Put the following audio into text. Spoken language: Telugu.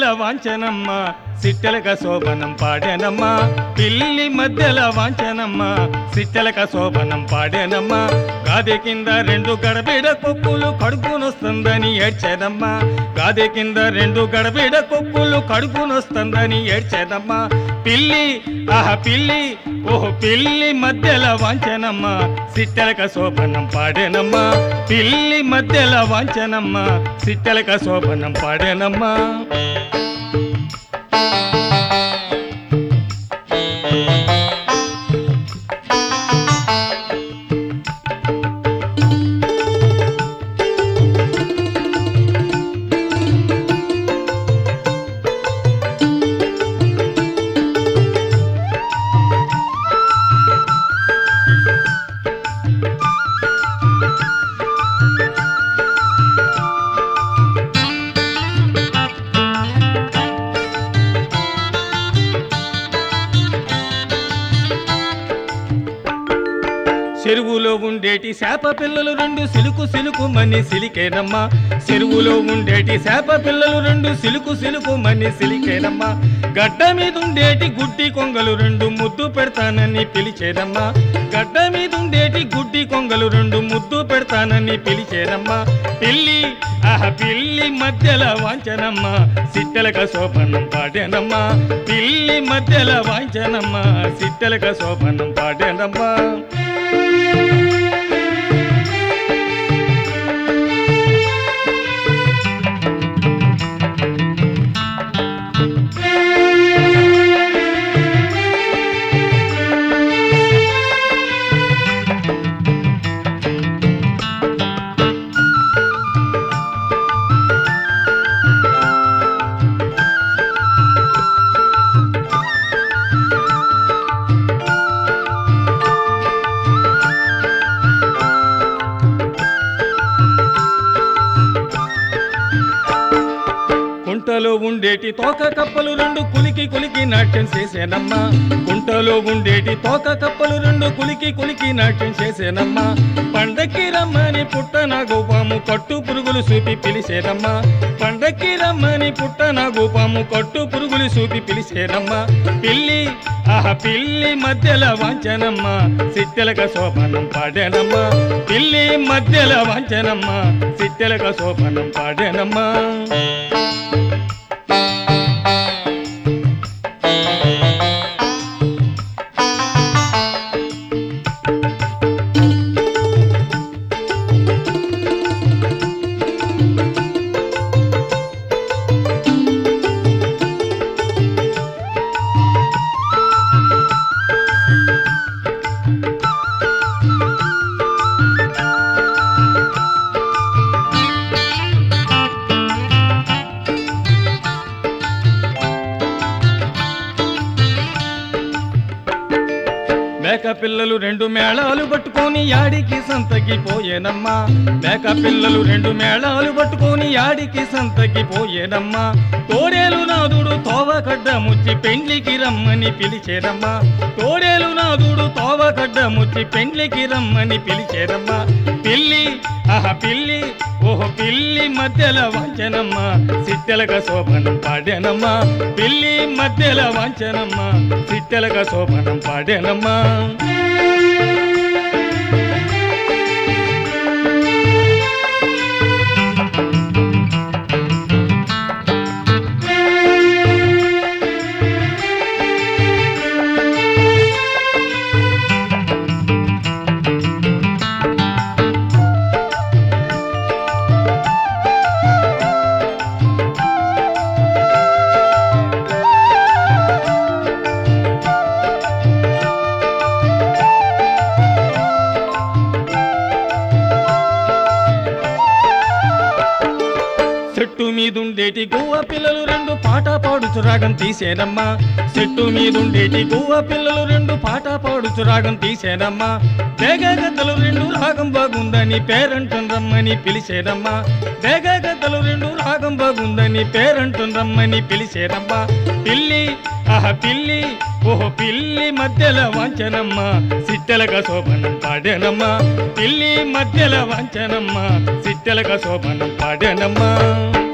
వాంచనమ్మ సిట్టెలక శోభనం పాడేనమ్మ పిల్లి మధ్యల వాంచనమ్మ సిట్టెలక శోభనం పాడేనమ్మ గాది కింద రెండు గడబిడ కొప్పులు కడుపునొస్తుందని ఏడ్చేదమ్మ గాది కింద రెండు గడబిడ కొప్పులు కడుపునొస్తుందని ఏడ్చేదమ్మ పిల్లి ఆహ పిల్లి ఓహో పిల్లి మధ్యల వాంచనమ్మ సిట్టెలక శోభనం పాడేనమ్మ పిల్లి మధ్యల వాంచనమ్మ సిట్టెలక శోభనం పాడేనమ్మా చెరువులో ఉండేటి శాప పిల్లలు రెండు సిలుకు సిలుకు మని సిలికేనమ్మా చెరువులో ఉండేటి శాప పిల్లలు రెండు సిలుకు సిలుకు మని సిలికేనమ్మా గడ్డ మీద ఉండేటి గుడ్డి కొంగలు రెండు ముద్దు పెడతానని పిలిచేదమ్మా గడ్డ మీద ఉండేటి గుడ్డి కొంగలు రెండు ముద్దు పెడతానని పిలిచేదమ్మా పిల్లి ఆహ పిల్లి మధ్యల వాంచనమ్మ సిట్టెలక శోభనం పాడేనమ్మా పిల్లి మధ్యల వాంచనమ్మ సిట్టెలక శోభనం పాడేనమ్మా కుంటలో ఉండేటి తోక కప్పలు రెండు కులికి కులికి నాట్యం చేసేనమ్మా కుంటలో ఉండేటి తోక కప్పలు రెండు కులికి కులికి నాట్యం చేసేనమ్మా పండక్కి రమ్మని పుట్టన గోపాము కట్టు పురుగులు చూపి పిలిచేనమ్మా పండక్కి రమ్మని పుట్టన గోపాము కట్టు పురుగులు చూపి పిలిచేనమ్మా పిల్లి ఆహ పిల్లి మధ్యల వాంచనమ్మ సిట్టెలక శోభనం పాడేనమ్మా పిల్లి మధ్యల వాంచనమ్మ సిట్టెలక శోభనం పాడేనమ్మా మేక పిల్లలు రెండు మేళాలు పట్టుకొని యాడికి సంతకి పోయేనమ్మా మేక పిల్లలు రెండు మేళాలు పట్టుకొని యాడికి సంతకి పోయేనమ్మా తోడేలు నాదుడు తోవకడ్డ ముచ్చి పెండ్లికి రమ్మని పిలిచేదమ్మా తోడేలు నాదుడు తోవకడ్డ ముచ్చి పెండ్లికి రమ్మని పిలిచేదమ్మా పిల్లి ఆహ పిల్లి ఓహో పిల్లి మధ్యల వాంచనమ్మ సిట్టెలక శోభనం పాడేనమ్మా పిల్లి మధ్యల వాంచనమ్మ సిట్టెలక శోభనం పాడేనమ్మా చెట్టు మీదుండేటి గువ్వ పిల్లలు రెండు పాట పాడుచు రాగం తీసేనమ్మా చెట్టు మీదుండేటి గువ్వ పిల్లలు రెండు పాట పాడుచు రాగం తీసేనమ్మా గద్దలు రెండు రాగం బాగుందని పేరంటం రమ్మని పిలిచేదమ్మా గద్దలు రెండు రాగం బాగుందని పేరంటం రమ్మని పిలిచేదమ్మా పిల్లి ఆహ పిల్లి ఓహో పిల్లి మధ్యల వాంచనమ్మ సిట్టెలక శోభనం పాడేనమ్మా పిల్లి మధ్యల వాంచనమ్మ సిట్టెలక శోభనం పాడేనమ్మా